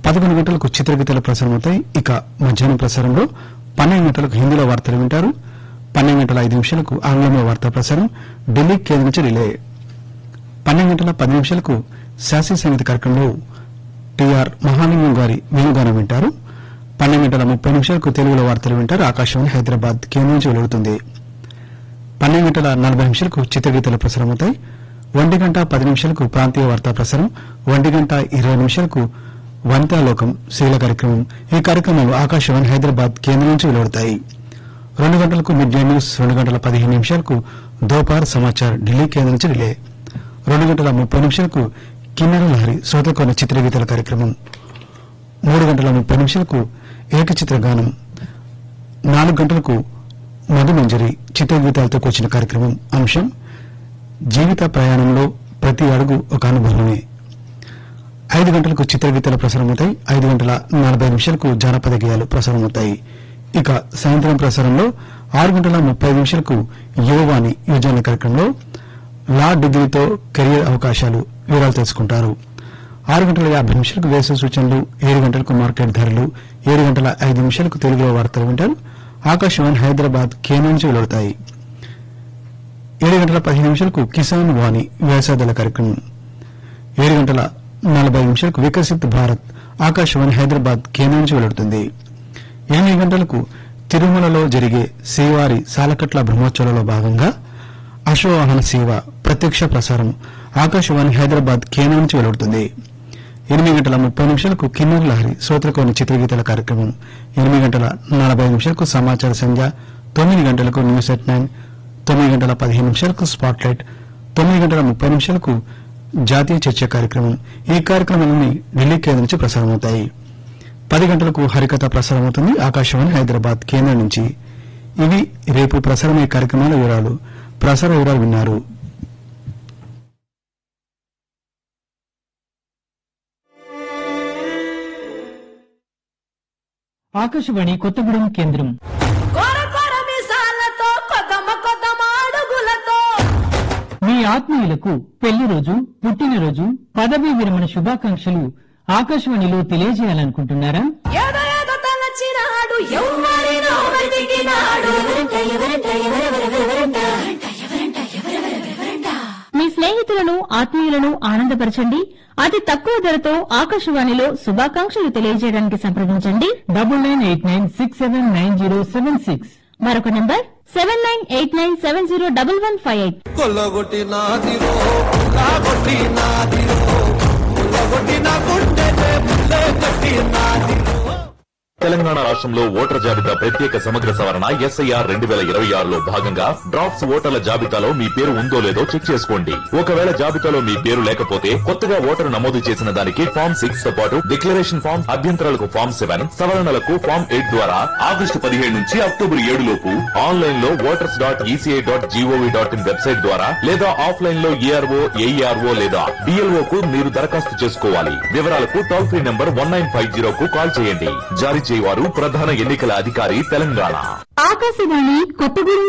పదకొండు గంటలకు చిత్రగీతాలు ప్రసారమవుతాయి ఇక మధ్యాహ్నం ప్రసారంలో పన్నెండు గంటలకు హిందీలో వార్తలు వింటారు పన్నెండు గంటల ఐదు నిమిషాలకు ఆంగ్లంలో వార్తా ప్రసారం ఢిల్లీ కేంద్రం నుంచి రిలే పన్నెండు గంటల పది నిమిషాలకు శాస్త్రీయ సంగీత కార్యక్రమంలో టిఆర్ మహాలింగం గారి వేణుగానం వింటారు పన్నెండు గంటల ముప్పై నిమిషాలకు తెలుగులో వార్తలు వింటారు ఆకాశవాణి హైదరాబాద్ కేంద్రం నుంచి వెలువడుతుంది పన్నెండు గంటల నలభై నిమిషాలకు చిత్రగీతాలు ప్రసారమవుతాయి ఒంటి గంట పది నిమిషాలకు ప్రాంతీయ వార్తా ప్రసారం ఒంటి గంట ఇరవై నిమిషాలకు వంతాలోకం శీల కార్యక్రమం ఈ కార్యక్రమాలు ఆకాశవాణి హైదరాబాద్ కేంద్రం నుంచి వెలువడతాయి రెండు గంటలకు మిడ్ డే న్యూస్ రెండు గంటల పదిహేను నిమిషాలకు దోపార్ సమాచార్ ఢిల్లీ కేంద్రం నుంచి రిలే రెండు గంటల ముప్పై నిమిషాలకు కిన్నెర లహరి శ్రోతకోన చిత్రగీతాల కార్యక్రమం మూడు గంటల ముప్పై నిమిషాలకు ఏకచిత్ర గానం నాలుగు గంటలకు మధుమంజరి చిత్రగీతాలతో కూర్చిన కార్యక్రమం అంశం జీవిత ప్రయాణంలో ప్రతి అడుగు ఒక అనుభవమే ఐదు గంటలకు చిత్రగీతాలు ప్రసారమవుతాయి ఐదు గంటల నలభై నిమిషాలకు జానపద గేయాలు ప్రసారమవుతాయి ఇక సాయంత్రం ప్రసారంలో ఆరు గంటల ముప్పై ఐదు నిమిషాలకు యువవాణి యువజన కార్యక్రమంలో లా డిగ్రీతో కెరియర్ అవకాశాలు వివరాలు తెలుసుకుంటారు ఆరు గంటల యాభై నిమిషాలకు వేసవి సూచనలు ఏడు గంటలకు మార్కెట్ ధరలు ఏడు గంటల ఐదు నిమిషాలకు తెలుగులో వార్తలు వింటారు ఆకాశవాణి హైదరాబాద్ కేంద్రం నుంచి వెలువడతాయి ఏడు గంటల పదిహేను నిమిషాలకు కిసాన్ వాణి వ్యవసాయదాల కార్యక్రమం ఏడు గంటల నలభై నిమిషాలకు వికసిత్ భారత్ ఆకాశవాణి హైదరాబాద్ కేంద్రం నుంచి వెలువడుతుంది ఎనిమిది గంటలకు తిరుమలలో జరిగే శ్రీవారి సాలకట్ల బ్రహ్మోత్సవాలలో భాగంగా అశ్వవాహన సేవ ప్రత్యక్ష ప్రసారం ఆకాశవాణి హైదరాబాద్ కేంద్రం నుంచి వెలువడుతుంది ఎనిమిది గంటల ముప్పై నిమిషాలకు కిన్నర్ లహరి శ్రోతకోని చిత్రగీతాల కార్యక్రమం ఎనిమిది గంటల నలభై నిమిషాలకు సమాచార సంధ్య తొమ్మిది గంటలకు న్యూస్ ఎట్ నైన్ తొమ్మిది గంటల పదిహేను నిమిషాలకు స్పాట్ లైట్ తొమ్మిది గంటల ముప్పై నిమిషాలకు జాతీయ చర్చ కార్యక్రమం ఈ కార్యక్రమాలన్నీ ఢిల్లీ కేంద్రం నుంచి ప్రసారమవుతాయి పది గంటలకు హరికథ ప్రసారమవుతుంది ఆకాశవాణి హైదరాబాద్ కేంద్రం నుంచి ఇవి రేపు ప్రసారమయ్యే కార్యక్రమాల వివరాలు ప్రసార వివరాలు విన్నారు ఆకాశవాణి కొత్తగూడెం కేంద్రం కొర కొర మిసాలతో కొదమ కొదమ అడుగులతో మీ ఆత్మీయులకు పెళ్లి రోజు పుట్టినరోజు పదవీ విరమణ శుభాకాంక్షలు ఆకాశవాణిలో తెలియజేయాలనుకుంటున్నారా ఏదో ఏదో తలచినాడు ఎవ్వరినో వెతికినాడు మీ స్నేహితులను ఆత్మీయులను ఆనందపరచండి అతి తక్కువ ధరతో ఆకాశవాణిలో శుభాకాంక్షలు తెలియజేయడానికి సంప్రదించండి double nine eight nine six seven nine zero seven six మరొక number seven nine eight nine seven zero double one five eight కొల్లగొట్టి నాదిరో కొల్లగొట్టి నాదిరో కొల్లగొట్టి నా గుండె ముల్లే కట్టి నాదిరో తెలంగాణ రాష్ట్రంలో ఓటర్ జాబితా ప్రత్యేక సమగ్ర సవరణ ఎస్ఐఆర్ రెండు వేల ఇరవై ఆరులో భాగంగా డ్రాఫ్ట్స్ ఓటర్ల జాబితాలో మీ పేరు ఉందో లేదో చెక్ చేసుకోండి ఒకవేళ జాబితాలో మీ పేరు లేకపోతే కొత్తగా ఓటరు నమోదు చేసిన దానికి ఫామ్ సిక్స్ తో పాటు డిక్లరేషన్ ఫామ్ అభ్యంతరాలకు ఫామ్ సెవెన్ సవరణలకు ఫామ్ ఎయిట్ ద్వారా ఆగస్టు పదిహేడు నుంచి అక్టోబర్ ఏడు లోపు ఆన్లైన్ లో voters dot ECI dot gov dot in website ద్వారా లేదా ఆఫ్లైన్ లో ఏఆర్ఓ ఏఈఆర్ఓ లేదా డిఎల్ఓ కు మీరు దరఖాస్తు చేసుకోవాలి వివరాలకు toll free number one nine five zero కు కాల్ చేయండి జారీ చేయవారు ప్రధాన ఎన్నికల అధికారి తెలంగాణ ఆకాశవాణి కొత్తగూడెం